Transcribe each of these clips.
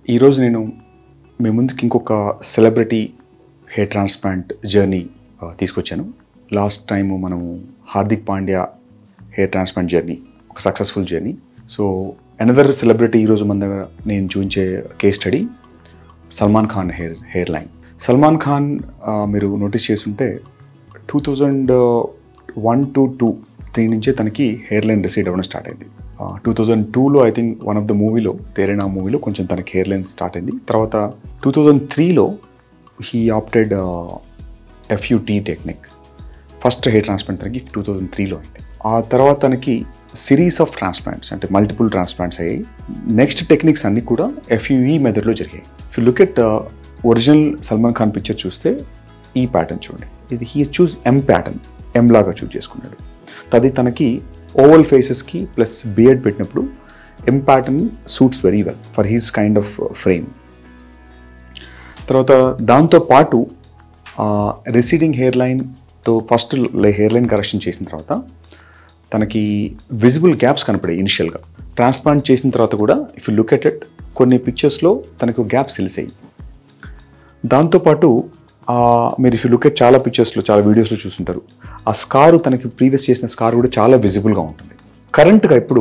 ఈరోజు నేను మీ ముందుకి ఇంకొక సెలబ్రిటీ హెయిర్ ట్రాన్స్ప్లాంట్ జర్నీ ఆ, తీసుకొచ్చాను లాస్ట్ టైం మనము Hardik Pandya hair transplant journey ఒక successful journey so another celebrity ఈరోజు మన దగ్గర నేను చూపించే case study Salman Khan hair hair line Salman Khan ఆ, మీరు నోటీస్ చేస్తుంటే two thousand one to two three నుంచే తనకి హెయిర్ లైన్ రిసీడ్ అవ్వడం స్టార్ట్ అయింది టూ థౌజండ్ టూలో I think one of the మూవీలో తేరేనా మూవీలో కొంచెం తనకి హెయిర్ లైన్ స్టార్ట్ అయింది తర్వాత టూ థౌజండ్ త్రీలో he opted FUT technique first hair transplant తనకి టూ థౌజండ్ త్రీలో అయింది ఆ తర్వాత తనకి సిరీస్ ఆఫ్ ట్రాన్స్ప్లాంట్స్ అంటే మల్టిపుల్ ట్రాన్స్ప్లాంట్స్ అయ్యాయి నెక్స్ట్ టెక్నిక్స్ అన్నీ కూడా ఎఫ్యూఈ మెథడ్లో జరిగాయి if you look at original Salman Khan picture చూస్తే ఈ ప్యాటర్న్ చూడండి ఇది హీ చూస్ ఎం ప్యాటర్న్ ఎం లాగా చూస్ చేసుకున్నాడు అది తనకి ఓవల్ ఫేసెస్కి ప్లస్ బియర్డ్ పెట్టినప్పుడు M pattern suits very well for his kind of frame తర్వాత దాంతో పాటు రిసీడింగ్ హెయిర్ లైన్తో ఫస్ట్ హెయిర్ లైన్ కరెక్షన్ చేసిన తర్వాత తనకి విజిబుల్ గ్యాప్స్ కనపడాయి ఇనిషియల్గా ట్రాన్స్ప్లాంట్ చేసిన తర్వాత కూడా if you look at it కొన్ని పిక్చర్స్లో తనకు గ్యాప్స్ తెలిసాయి దాంతోపాటు ఆ, మీరు ఇఫ్ యూ లుక్ ఎట్ చాలా పిక్చర్స్లో చాలా వీడియోస్లో చూస్తుంటారు ఆ స్కారు తనకి ప్రీవియస్ చేసిన స్కార్ కూడా చాలా విజిబుల్గా ఉంటుంది కరెంట్గా ఇప్పుడు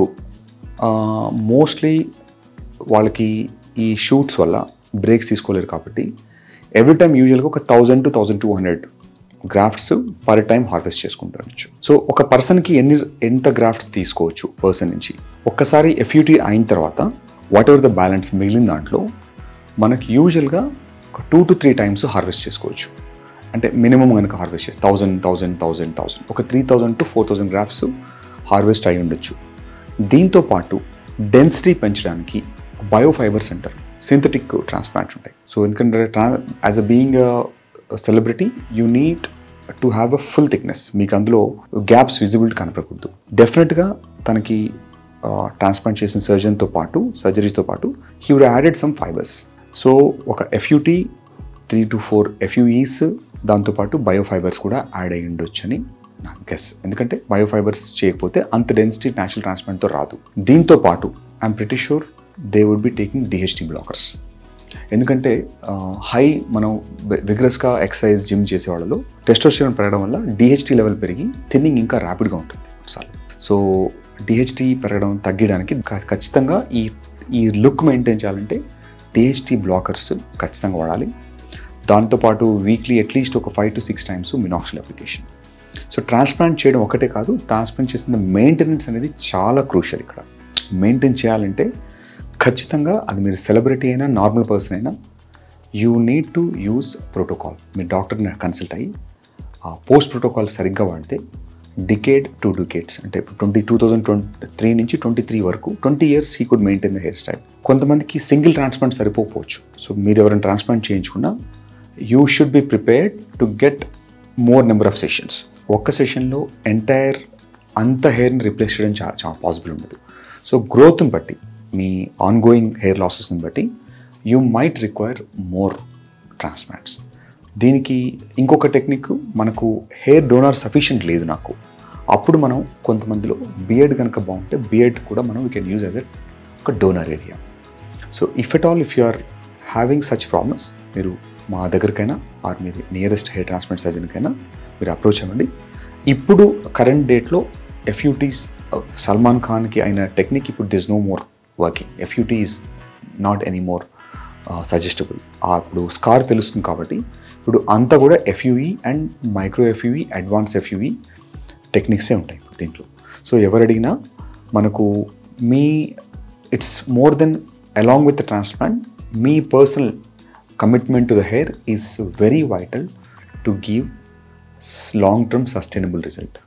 మోస్ట్లీ వాళ్ళకి ఈ షూట్స్ వల్ల బ్రేక్స్ తీసుకోలేరు కాబట్టి ఎవ్రీ టైం యూజువల్గా ఒక thousand to thousand two hundred grafts per time harvest చేసుకుంటారచ్చు సో ఒక పర్సన్కి ఎన్ని ఎంత గ్రాఫ్ట్స్ తీసుకోవచ్చు పర్సన్ నుంచి ఒక్కసారి ఎఫ్యూటీ అయిన తర్వాత వాట్ ఎవర్ ద బ్యాలెన్స్ మిగిలిన దాంట్లో మనకి యూజువల్గా ఒక two to three times harvest చేసుకోవచ్చు అంటే మినిమం కనుక హార్వెస్ట్ చేస్తే థౌజండ్ థౌజండ్ థౌజండ్ థౌజండ్ ఒక three thousand to four thousand grafts harvest అయి ఉండొచ్చు దీంతో పాటు డెన్సిటీ పెంచడానికి బయోఫైబర్స్ అంటారు సింథటిక్ ట్రాన్స్ప్లాంట్స్ ఉంటాయి సో ఎందుకంటే ట్రా as a being celebrity you need to have a full thickness మీకు అందులో గ్యాప్స్ విజిబిలిటీ కనపడకూడదు డెఫినెట్గా తనకి ట్రాన్స్ప్లాంట్ చేసిన సర్జన్తో పాటు సర్జరీతో పాటు he would added some fibres so ఒక FUT three to four FUEs దాంతోపాటు బయోఫైబర్స్ కూడా యాడ్ అయ్యి ఉండొచ్చని నా గెస్ ఎందుకంటే బయోఫైబర్స్ చేయకపోతే అంత డెన్సిటీ న్యాచురల్ ట్రాన్స్ప్లాంట్తో రాదు దీంతో పాటు I'm pretty sure they would be taking DHT blockers ఎందుకంటే హై మనం విగ్రస్గా ఎక్సర్సైజ్ జిమ్ చేసే వాళ్ళలో టెస్టోస్టిరాన్ పెరగడం వల్ల డిహెచ్టీ లెవెల్ పెరిగి థిన్నింగ్ ఇంకా ర్యాపిడ్గా ఉంటుంది ఒకసారి సో డిహెచ్టీ పెరగడం తగ్గడానికి ఖ- ఖచ్చితంగా ఈ ఈ లుక్ మెయింటైన్ చేయాలంటే డిహెచ్టీ బ్లాకర్స్ ఖచ్చితంగా వాడాలి దాంతోపాటు వీక్లీ అట్లీస్ట్ ఒక five to six times minoxidil application so transplant చేయడం ఒకటే కాదు ట్రాన్స్ప్లాంట్ చేసిన మెయింటెనెన్స్ అనేది చాలా క్రూషియల్ ఇక్కడ మెయింటైన్ చేయాలంటే ఖచ్చితంగా అది మీరు సెలబ్రిటీ అయినా నార్మల్ పర్సన్ అయినా you need to use protocol మీ డాక్టర్ని కన్సల్ట్ అయ్యి ఆ పోస్ట్ ప్రోటోకాల్ సరిగ్గా వాడితే డికేడ్ టు డికేడ్స్ అంటే ఇప్పుడు twenty two thousand twenty three నుంచి ట్వంటీ త్రీ వరకు twenty years he could maintain the hair style కొంతమందికి సింగిల్ ట్రాన్స్ప్లాంట్ సరిపోకపోవచ్చు సో మీరు ఎవరైనా ట్రాన్స్ప్లాంట్ చేయించుకున్నా you should be prepared to get more number of sessions ఒక్క సెషన్లో ఎంటైర్ అంత హెయిర్ని రిప్లేస్ చేయడం చాలా చాలా పాసిబుల్ ఉండదు సో గ్రోత్ని బట్టి మీ ఆన్ గోయింగ్ హెయిర్ లాసెస్ని బట్టి you might require more transplants దీనికి ఇంకొక టెక్నిక్ మనకు హెయిర్ డోనర్ సఫిషియంట్ లేదు నాకు అప్పుడు మనం కొంతమందిలో బియర్డ్ కనుక బాగుంటే బియర్డ్ కూడా మనం we can use as a ఒక donor area so if at all if you are having such problems మీరు మా దగ్గరికైనా ఆర్ మీ నియరెస్ట్ హెయిర్ ట్రాన్స్ప్లాంట్ సర్జన్కైనా మీరు అప్రోచ్ అవ్వండి ఇప్పుడు కరెంట్ డేట్లో ఎఫ్యూటీస్ సల్మాన్ ఖాన్కి అయిన టెక్నిక్ ఇప్పుడు this no more working FUT is not any more suggestible అప్పుడు స్కార్ తెలుస్తుంది కాబట్టి ఇప్పుడు అంతా కూడా FUE and micro FUE advance FUE టెక్నిక్సే ఉంటాయి ఇప్పుడు దీంట్లో సో ఎవరు అడిగినా మనకు మీ it's more than along with transplant మీ personal commitment to the hair is very vital to give long term sustainable result